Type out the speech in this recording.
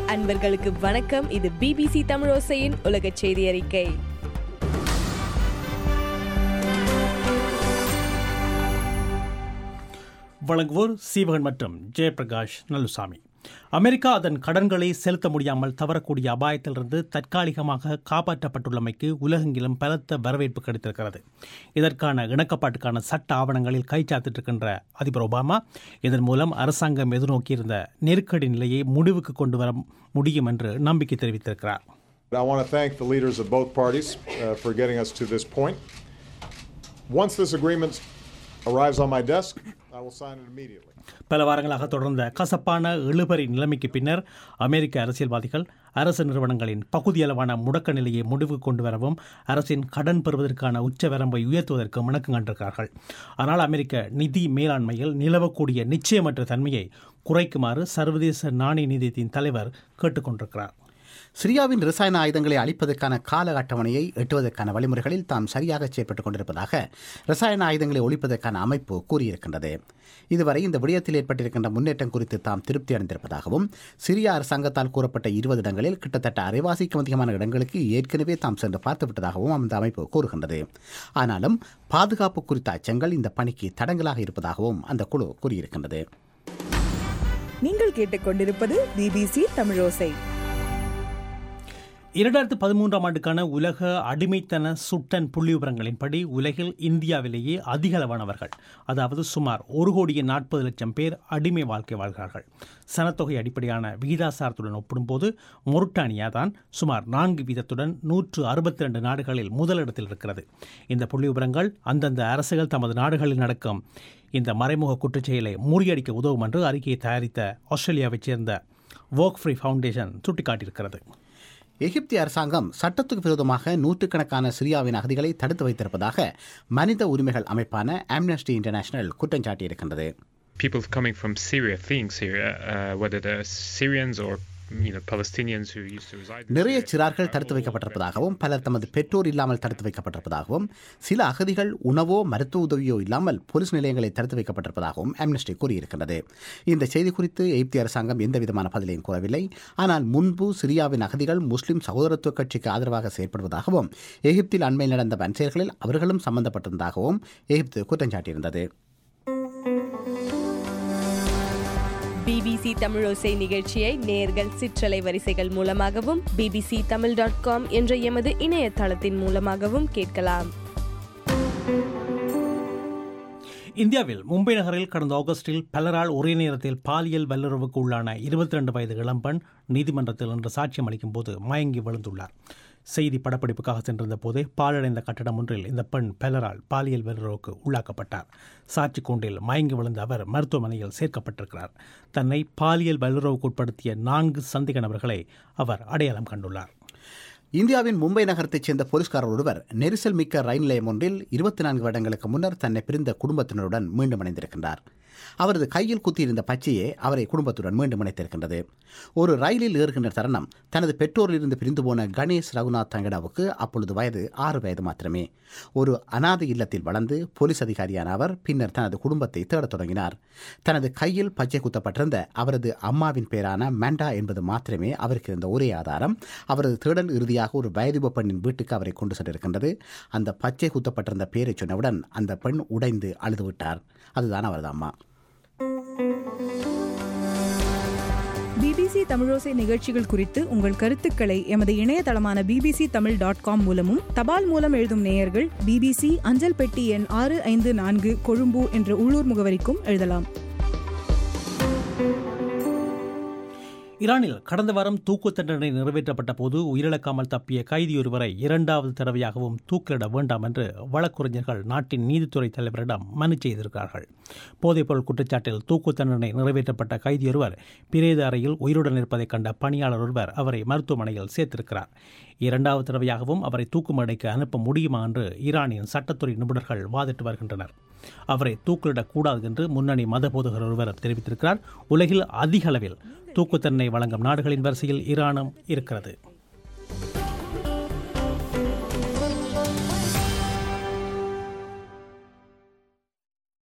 அன்பர்களுக்கு வணக்கம் இது பிபிசி தமிழோசையின் உலக செய்தி அறிக்கை வழங்குவோர் சீவகன் மற்றும் ஜெயபிரகாஷ் நல்லுசாமி அமெரிக்கா அதன் கடன்களை செலுத்த முடியாமல் தவறக்கூடிய அபாயத்திலிருந்து தற்காலிகமாக காப்பாற்றப்பட்டுள்ளமைக்கு உலகெங்கிலும் பலத்த வரவேற்பு கிடைத்திருக்கிறது இதற்கான இணக்கப்பாட்டுக்கான சட்ட ஆவணங்களில் கைச்சாத்திட்டிருக்கின்ற அதிபர் ஒபாமா இதன் மூலம் அரசாங்கம் எதிர்நோக்கியிருந்த நெருக்கடி நிலையை முடிவுக்கு கொண்டு வர முடியும் என்று நம்பிக்கை தெரிவித்திருக்கிறார் I want to thank the leaders of both parties uh, for getting us to this point. Once this agreement arrives on my desk, I will sign it immediately. பல வாரங்களாக தொடர்ந்த கசப்பான இழுபறி நிலைமைக்கு பின்னர் அமெரிக்க அரசியல்வாதிகள் அரசு நிறுவனங்களின் பகுதியளவான முடக்க நிலையை முடிவுக்கு கொண்டு வரவும் அரசின் கடன் பெறுவதற்கான உச்சவரம்பை உயர்த்துவதற்கு முணக்கம் கண்டிருக்கிறார்கள் ஆனால் அமெரிக்க நிதி மேலாண்மையில் நிலவக்கூடிய நிச்சயமற்ற தன்மையை குறைக்குமாறு சர்வதேச நாணய நிதியத்தின் தலைவர் கேட்டுக்கொண்டிருக்கிறார் சிரியாவின் ரசாயன ஆயுதங்களை அளிப்பதற்கான கால அட்டவணையை எட்டுவதற்கான வழிமுறைகளில் தாம் சரியாக செயற்பட்டுக் கொண்டிருப்பதாக ரசாயன ஆயுதங்களை ஒழிப்பதற்கான அமைப்பு கூறியிருக்கின்றது இதுவரை இந்த விடயத்தில் ஏற்பட்டிருக்கின்ற முன்னேற்றம் குறித்து தாம் திருப்தி அடைந்திருப்பதாகவும் சிரியா அரசாங்கத்தால் கூறப்பட்ட இருபது இடங்களில் கிட்டத்தட்ட அரைவாசிக்கும் அதிகமான இடங்களுக்கு ஏற்கனவே தாம் சென்று பார்த்துவிட்டதாகவும் அந்த அமைப்பு கூறுகின்றது ஆனாலும் பாதுகாப்பு குறித்த அச்சங்கள் இந்த பணிக்கு தடங்கலாக இருப்பதாகவும் அந்த குழு கூறியிருக்கின்றது நீங்கள் கேட்டுக்கொண்டிருப்பது பிபிசி தமிழோசை இரண்டாயிரத்து பதிமூன்றாம் ஆண்டுக்கான உலக அடிமைத்தன சுட்டன் புள்ளி விவரங்களின்படி உலகில் இந்தியாவிலேயே அதிக அளவானவர்கள் அதாவது சுமார் ஒரு கோடியே நாற்பது லட்சம் பேர் அடிமை வாழ்க்கை வாழ்கிறார்கள் சனத்தொகை அடிப்படையான விகிதாசாரத்துடன் ஒப்பிடும்போது மொரிட்டானியா தான் சுமார் நான்கு வீதத்துடன் நூற்று அறுபத்தி ரெண்டு நாடுகளில் முதலிடத்தில் இருக்கிறது இந்த புள்ளி விவரங்கள் அந்தந்த அரசுகள் தமது நாடுகளில் நடக்கும் இந்த மறைமுக குற்றச்செயலை முறியடிக்க உதவும் என்று அறிக்கையை தயாரித்த ஆஸ்திரேலியாவைச் சேர்ந்த வோக் ஃப்ரீ ஃபவுண்டேஷன் சுட்டிக்காட்டியிருக்கிறது எகிப்திய அரசாங்கம் சட்டத்துக்கு விரோதமாக நூற்றுக்கணக்கான சிரியாவின் அகதிகளை தடுத்து வைத்திருப்பதாக மனித உரிமைகள் அமைப்பான ஆம்னஸ்டி இன்டர்நேஷனல் குற்றம் சாட்டியிருக்கின்றது people coming from Syria, fleeing Syria, uh, whether they're Syrians or you know Palestinians who used to reside. in நிறைய Syria, சிறார்கள் are தடுத்து all வைக்கப்பட்டிருப்பதாகவும் பலர் தமது பெற்றோர் இல்லாமல் தடுத்து வைக்கப்பட்டிருப்பதாகவும் சில அகதிகள் உணவோ மருத்துவ உதவியோ இல்லாமல் போலீஸ் நிலையங்களை தடுத்து வைக்கப்பட்டிருப்பதாகவும் ஆம்னஸ்டி கூறியிருக்கிறது இந்த செய்தி குறித்து எகிப்திய அரசாங்கம் எந்த விதமான பதிலையும் கூறவில்லை ஆனால் முன்பு சிரியாவின் அகதிகள் முஸ்லிம் சகோதரத்துவ கட்சிக்கு ஆதரவாக செயற்படுவதாகவும் எகிப்தில் அண்மையில் நடந்த வன்செயல்களில் அவர்களும் சம்பந்தப்பட்டிருந்ததாகவும் எகிப்து குற்றம் சாட்டியிருந்தது பிபிசி தமிழோசை நிகழ்ச்சியை நேர்கள் சிற்றலை வரிசைகள் மூலமாகவும் பிபிசி தமிழ் டாட் காம் என்ற எமது இணையதளத்தின் மூலமாகவும் கேட்கலாம் இந்தியாவில் மும்பை நகரில் கடந்த ஆகஸ்டில் பலரால் ஒரே நேரத்தில் பாலியல் வல்லுறவுக்கு உள்ளான இருபத்தி ரெண்டு வயது இளம்பெண் நீதிமன்றத்தில் இன்று சாட்சியம் அளிக்கும் போது மயங்கி விழுந்துள்ளார் செய்தி படப்பிடிப்புக்காக சென்றிருந்த போதே பாழடைந்த கட்டடம் ஒன்றில் இந்த பெண் பலரால் பாலியல் வல்லுறவுக்கு உள்ளாக்கப்பட்டார் சாட்சி கூண்டில் மயங்கி விழுந்த அவர் மருத்துவமனையில் சேர்க்கப்பட்டிருக்கிறார் தன்னை பாலியல் வல்லுறவுக்கு உட்படுத்திய நான்கு சந்தேக நபர்களை அவர் அடையாளம் கண்டுள்ளார் இந்தியாவின் மும்பை நகரத்தைச் சேர்ந்த போலீஸ்காரர் ஒருவர் நெரிசல் மிக்க ரயில் நிலையம் ஒன்றில் இருபத்தி நான்கு வருடங்களுக்கு முன்னர் தன்னை பிரிந்த குடும்பத்தினருடன் மீண்டும் இணைந்திருக்கின்றார் அவரது கையில் குத்தியிருந்த பச்சையே அவரை குடும்பத்துடன் மீண்டும் இணைத்திருக்கின்றது ஒரு ரயிலில் ஏறுகின்ற தருணம் தனது பெற்றோரிலிருந்து பிரிந்து போன கணேஷ் ரகுநாத் தங்கடாவுக்கு அப்பொழுது வயது ஆறு வயது மாத்திரமே ஒரு அனாதை இல்லத்தில் வளர்ந்து போலீஸ் அதிகாரியான அவர் பின்னர் தனது குடும்பத்தை தேடத் தொடங்கினார் தனது கையில் பச்சை குத்தப்பட்டிருந்த அவரது அம்மாவின் பேரான மேண்டா என்பது மாத்திரமே அவருக்கு இருந்த ஒரே ஆதாரம் அவரது தேடல் இறுதியாக ஒரு வயதுப பெண்ணின் வீட்டுக்கு அவரை கொண்டு சென்றிருக்கின்றது அந்த பச்சை குத்தப்பட்டிருந்த பேரை சொன்னவுடன் அந்த பெண் உடைந்து அழுதுவிட்டார் அதுதான் அவரது அம்மா பிபிசி தமிழோசை நிகழ்ச்சிகள் குறித்து உங்கள் கருத்துக்களை எமது இணையதளமான பிபிசி தமிழ் டாட் காம் மூலமும் தபால் மூலம் எழுதும் நேயர்கள் பிபிசி அஞ்சல் பெட்டி எண் ஆறு ஐந்து நான்கு கொழும்பு என்ற உள்ளூர் முகவரிக்கும் எழுதலாம் ஈரானில் கடந்த வாரம் தூக்கு தண்டனை நிறைவேற்றப்பட்ட போது உயிரிழக்காமல் தப்பிய கைதியொருவரை இரண்டாவது தடவையாகவும் தூக்கிலிட வேண்டாம் என்று வழக்குரைஞர்கள் நாட்டின் நீதித்துறை தலைவரிடம் மனு செய்திருக்கிறார்கள் போதைப்பொருள் குற்றச்சாட்டில் தூக்கு தண்டனை நிறைவேற்றப்பட்ட கைதியொருவர் பிரேத அறையில் உயிருடன் இருப்பதைக் கண்ட பணியாளர் ஒருவர் அவரை மருத்துவமனையில் சேர்த்திருக்கிறார் இரண்டாவது தடவையாகவும் அவரை தூக்கு மேடைக்கு அனுப்ப முடியுமா என்று ஈரானின் சட்டத்துறை நிபுணர்கள் வாதிட்டு வருகின்றனர் அவரை தூக்கிலிடக்கூடாது என்று முன்னணி மத போதகர் ஒருவர் தெரிவித்திருக்கிறார் உலகில் அதிக அளவில் தூக்கு தண்டனை வழங்கும் நாடுகளின் வரிசையில் ஈரானும் இருக்கிறது